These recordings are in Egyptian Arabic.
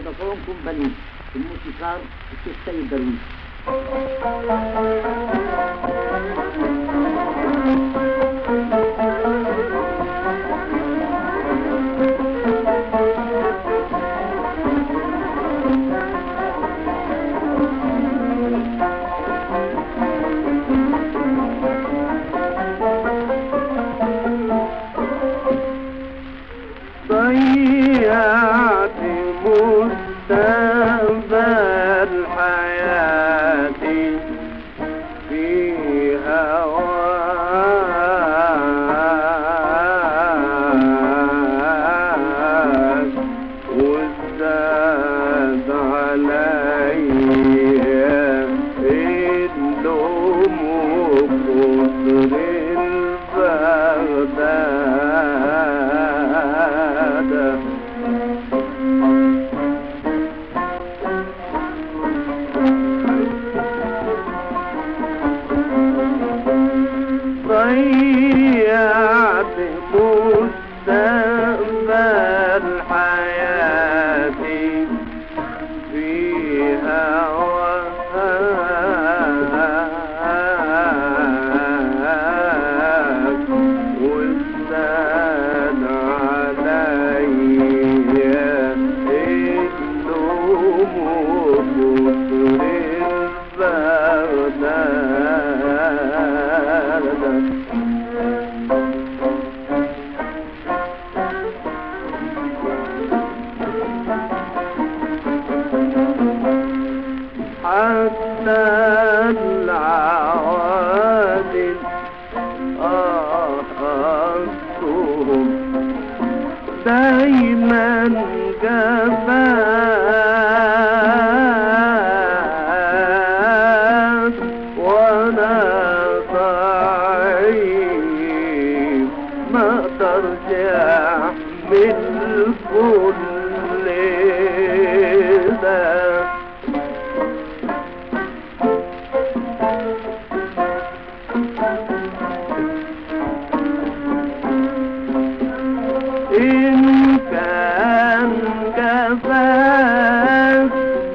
فودافون كومباني الموسيقار الشيخ سيد درويش ضيعت مستقبل حياتي في هواك وازداد علي اللوم وكتر البغداد ضيعت مستقبل حياتي في هواك وازداد علي اللوم وكتر البغداد حتى العوادل آخذتهم دايما جفاك وانا ضعيف ما ترجع من كل ده إن كان جفاك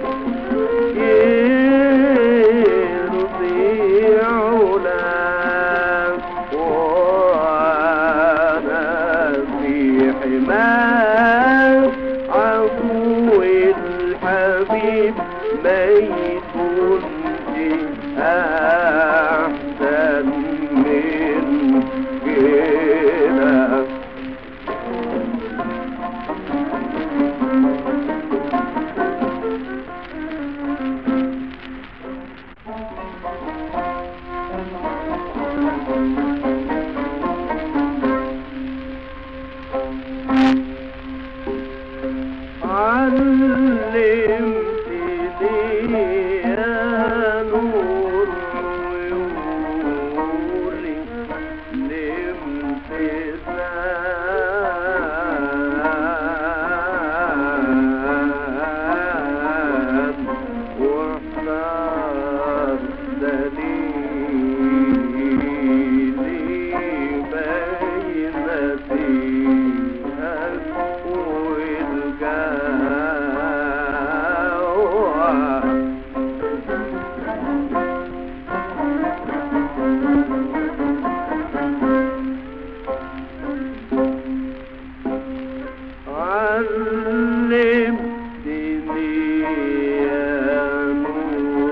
يرضي علاك وأنا في حماك عفو الحبيب ما يكونش أحسن من كده علمتني يا نور عيوني الامتثال واختار دليلي بين فيها والجوع علمتني يا نور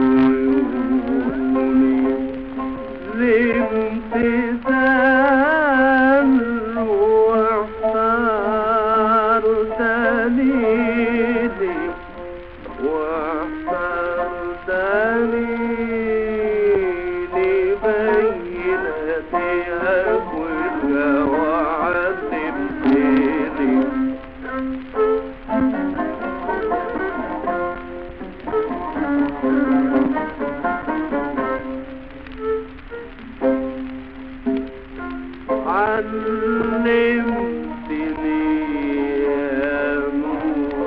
عيوني الامتثال واخترتني لي واخترتني لبينتك وعلمتني علمتني يا نور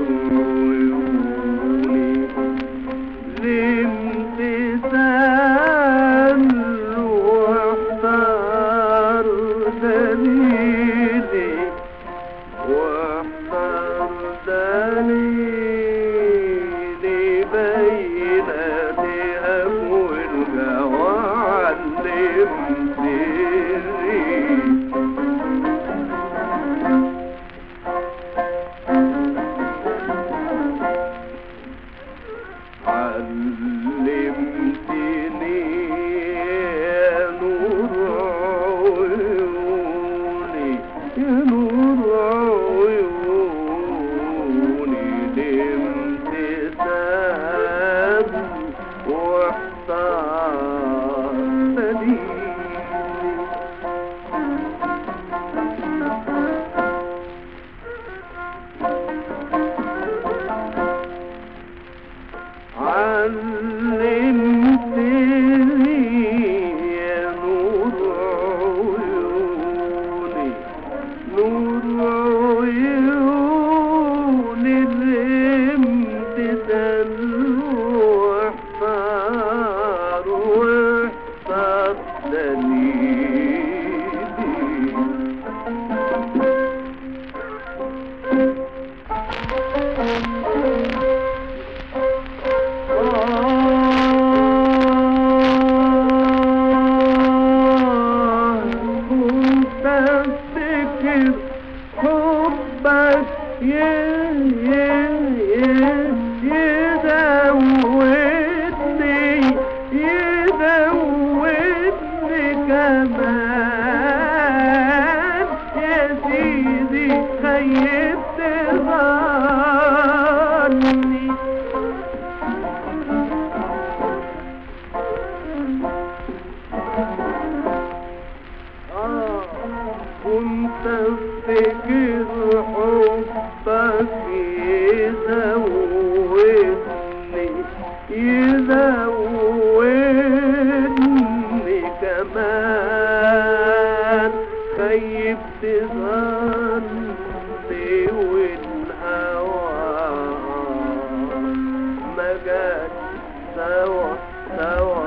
يزودني يزودني كمان خيبت ظني والهوى ما جاش سوا سوا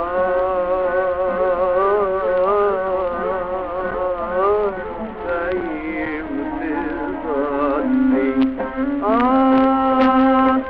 آه خيبت ظني آه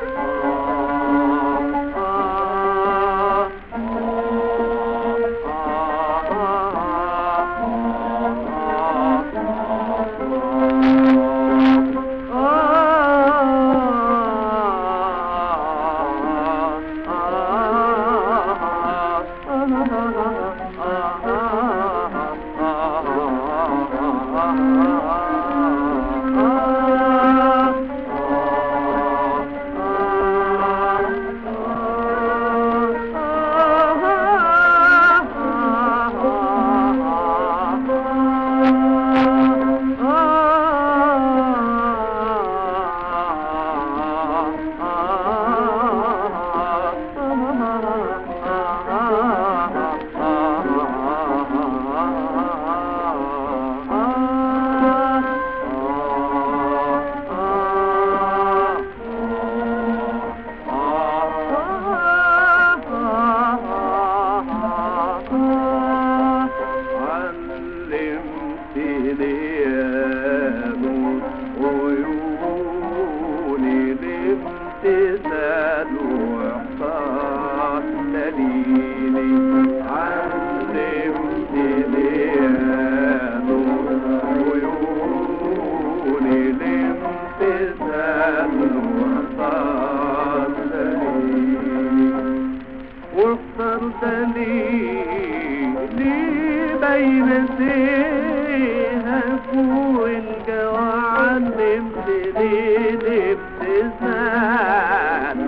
علمتني يا نور عيوني الامتثال واحسان دليلي علمتني يا نور عيوني الامتثال واحسان دليلي واخترت لي لي بين سيهك والجوى علمتني الابتسام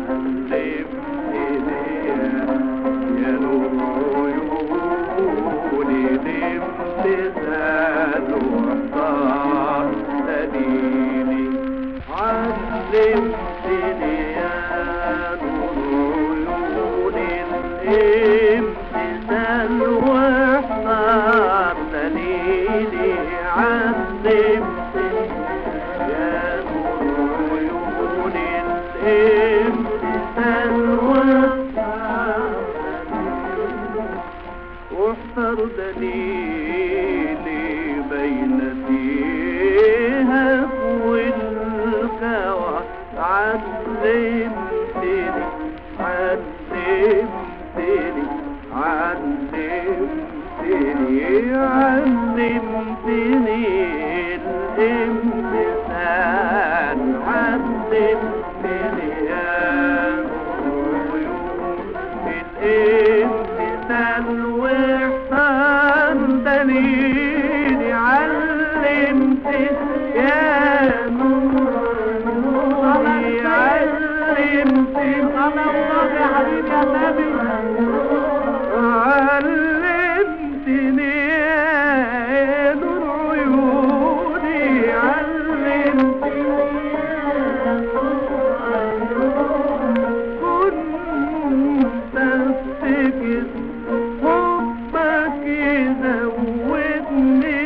علمتني يا نور عيوني الامتثال واختار دليلي علمتني يا نور عيوني الامتثال واختار دليلي علمتني يا نور عيوني الامتثال واختار واختار دليلي بين فيها والكوى علمتني علمتني علمتني علمتني الامتثال علمتني يا عيون الامتثال واحسان دليلي علمتني يا نوري علمتني الله يا حبيبي يا نبي علمتني يا نور عيوني علمتني كنت افتكر حبك يزودني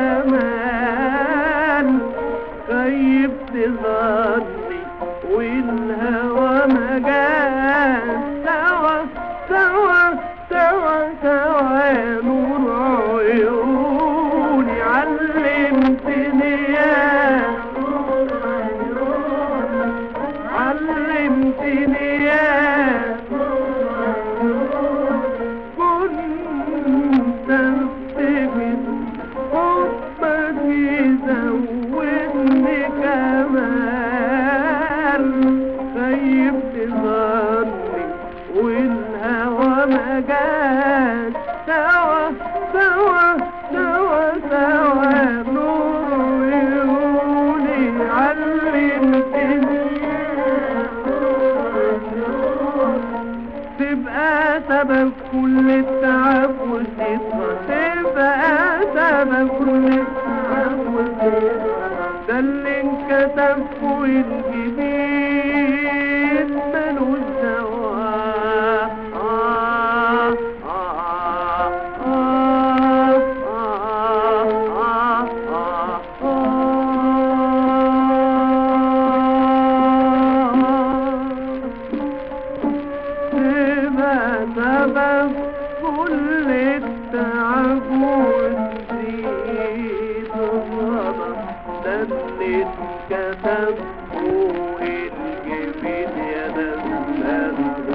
كمان خيبت ظني والهوى ما جاش سوا سوا سوا سوا يا نور عيوني علمتني يا علمتني يا كنت افتكر حبك يزودني كمان خيبت ظني والهوى ما جاش سوا سوا سوا سوا نور عيوني علمتني تبقى سبب كل التعب والذكرى تبقى سبب كل التعب والذكرى ده اللي انكتب فوق الجبين كل التعب ونزيد الغضب ده اللي اتكتب فوق الجبين يا ناس